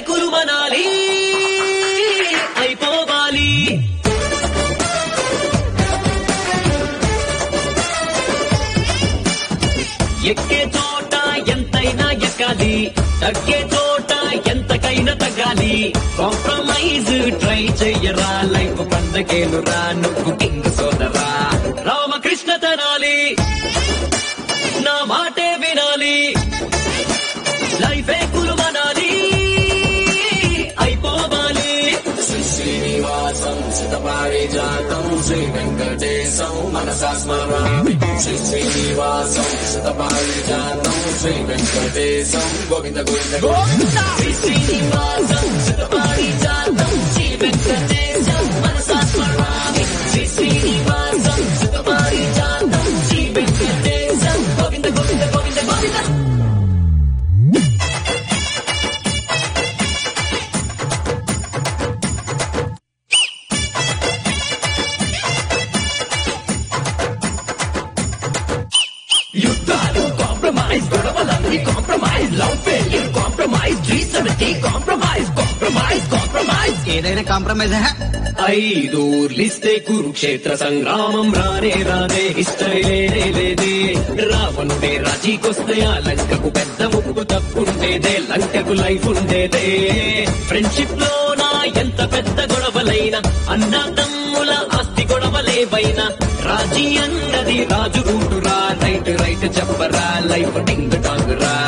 కురుమనాలి అయిపోవాలి ఎక్కే చోట ఎంతైనా ఎక్కాలి తగ్గే చోట ఎంతకైనా తగ్గాలి కాంప్రమైజ్ ట్రై చెయ్యరా లైఫ్ పందకేనురా నువ్వు కింగ్ సోదరా రామకృష్ణ తనాలి నా మాటే వినాలి లైఫే కురుమనాలి అయిపోవాలి శ్రీనివాసం శతపారిజాతం శ్రీ వెంకటేశం మనసా స్మరామి శ్రీ శ్రీనివాసం శతపారిజాతం శ్రీ వెంకటేశం గోవింద గోవింద గోవింద శ్రీ శ్రీనివాసం శతపారిజాతం శ్రీ వెంకటేశం మనసా స్మరామి శ్రీ శ్రీనివాసం శతపారిజాతం శ్రీ వెంకటేశం గోవింద గోవింద గోవింద గోవింద యుద్ధాలు కాంప్రమైజ్ గొడవలన్నీ compromise love failure compromise G seventy compromise compromise compromise ఏదైనా కాంప్రమైజ్ ఐదు లిస్తే కురుక్షేత్ర సంగ్రామం రానే రానే హిస్టరీ లేనే లేదే రావణుడే రాజీకొస్తే ఆ లంకకు పెద్ద ముప్పు తప్పుండేదే లంకకు లైఫ్ ఉండేదే ఫ్రెండ్షిప్ లో నా ఎంత పెద్ద గొడవలైనా అన్న తమ్ముల ఆస్తి గొడవలేవైనా రాజీ అన్నది రాజు రూటురా రైట్ రైట్ చెప్పరా లైఫ్ టింగ్ టాంగ్ రా